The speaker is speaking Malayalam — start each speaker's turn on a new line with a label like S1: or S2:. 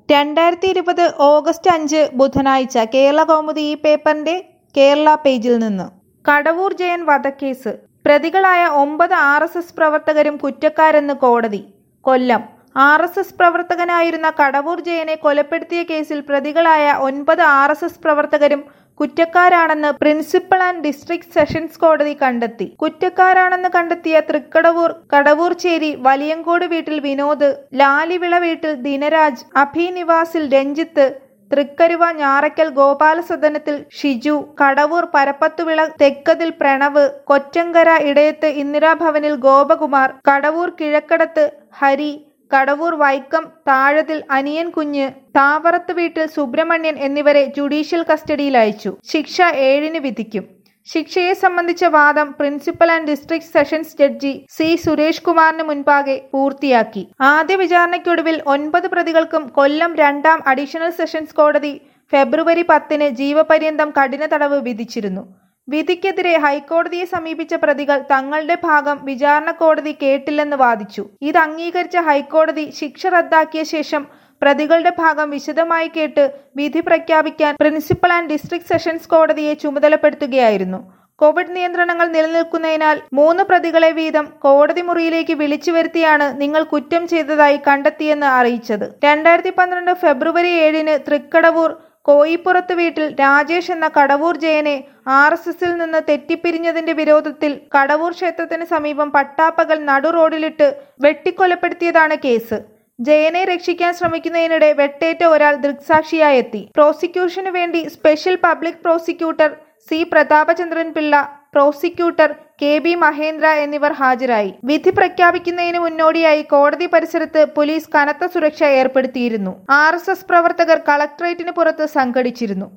S1: രണ്ടായിരത്തി ഇരുപത് ഓഗസ്റ്റ് അഞ്ച് ബുധനാഴ്ച കേരള കൗമുദി ഈ പേപ്പറിന്റെ കേരള പേജിൽ നിന്ന് കടവൂർ ജയൻ വധക്കേസ് പ്രതികളായ ഒമ്പത് ആർ എസ് എസ് പ്രവർത്തകരും കുറ്റക്കാരെന്ന് കോടതി കൊല്ലം ആർ എസ് എസ് പ്രവർത്തകനായിരുന്ന കടവൂർ ജയനെ കൊലപ്പെടുത്തിയ കേസിൽ പ്രതികളായ ഒൻപത് ആർ എസ് എസ് പ്രവർത്തകരും കുറ്റക്കാരാണെന്ന് പ്രിൻസിപ്പൽ ആൻഡ് ഡിസ്ട്രിക്ട് സെഷൻസ് കോടതി കണ്ടെത്തി കുറ്റക്കാരാണെന്ന് കണ്ടെത്തിയ തൃക്കടവൂർ കടവൂർച്ചേരി വലിയങ്കോട് വീട്ടിൽ വിനോദ് ലാലിവിള വീട്ടിൽ ദിനരാജ് അഭിനിവാസിൽ രഞ്ജിത്ത് തൃക്കരുവ ഞാറയ്ക്കൽ ഗോപാലസദനത്തിൽ ഷിജു കടവൂർ പരപ്പത്തുവിള തെക്കതിൽ പ്രണവ് കൊറ്റങ്കര ഇടയത്ത് ഇന്ദിരാഭവനിൽ ഗോപകുമാർ കടവൂർ കിഴക്കടത്ത് ഹരി കടവൂർ വൈക്കം താഴതിൽ അനിയൻ കുഞ്ഞ് താവറത്ത് വീട്ടിൽ സുബ്രഹ്മണ്യൻ എന്നിവരെ ജുഡീഷ്യൽ കസ്റ്റഡിയിൽ അയച്ചു ശിക്ഷ ഏഴിന് വിധിക്കും ശിക്ഷയെ സംബന്ധിച്ച വാദം principal and district sessions judge C Suresh കുമാറിന് മുൻപാകെ പൂർത്തിയാക്കി ആദ്യ വിചാരണയ്ക്കൊടുവിൽ ഒൻപത് പ്രതികൾക്കും കൊല്ലം രണ്ടാം അഡീഷണൽ സെഷൻസ് കോടതി ഫെബ്രുവരി പത്തിന് ജീവപര്യന്തം കഠിന തടവ് വിധിച്ചിരുന്നു വിധിക്കെതിരെ ഹൈക്കോടതിയെ സമീപിച്ച പ്രതികൾ തങ്ങളുടെ ഭാഗം വിചാരണ കോടതി കേട്ടില്ലെന്ന് വാദിച്ചു ഇത് അംഗീകരിച്ച ഹൈക്കോടതി ശിക്ഷ റദ്ദാക്കിയ ശേഷം പ്രതികളുടെ ഭാഗം വിശദമായി കേട്ട് വിധി പ്രഖ്യാപിക്കാൻ പ്രിൻസിപ്പൽ ആൻഡ് ഡിസ്ട്രിക്ട് സെഷൻസ് കോടതിയെ ചുമതലപ്പെടുത്തുകയായിരുന്നു കോവിഡ് നിയന്ത്രണങ്ങൾ നിലനിൽക്കുന്നതിനാൽ മൂന്ന് പ്രതികളെ വീതം കോടതി മുറിയിലേക്ക് വിളിച്ചു വരുത്തിയാണ് നിങ്ങൾ കുറ്റം ചെയ്തതായി കണ്ടെത്തിയെന്ന് അറിയിച്ചത് രണ്ടായിരത്തി പന്ത്രണ്ട് ഫെബ്രുവരി ഏഴിന് തൃക്കടവൂർ കോയിപ്പുറത്ത് വീട്ടിൽ രാജേഷ് എന്ന കടവൂർ ജയനെ ആർ എസ് എസിൽ നിന്ന് തെറ്റിപ്പിരിഞ്ഞതിന്റെ വിരോധത്തിൽ കടവൂർ ക്ഷേത്രത്തിന് സമീപം പട്ടാപ്പകൽ നടു റോഡിലിട്ട് വെട്ടിക്കൊലപ്പെടുത്തിയതാണ് കേസ് ജയനെ രക്ഷിക്കാൻ ശ്രമിക്കുന്നതിനിടെ വെട്ടേറ്റ ഒരാൾ ദൃക്സാക്ഷിയായെത്തി പ്രോസിക്യൂഷനു വേണ്ടി special public prosecutor C Prathapachandran Pillai prosecutor K B Mahendra എന്നിവർ ഹാജരായി വിധി പ്രഖ്യാപിക്കുന്നതിന് മുന്നോടിയായി കോടതി പരിസരത്ത് പോലീസ് കനത്ത സുരക്ഷ ഏർപ്പെടുത്തിയിരുന്നു ആർ പ്രവർത്തകർ കളക്ടറേറ്റിന് പുറത്ത് സംഘടിച്ചിരുന്നു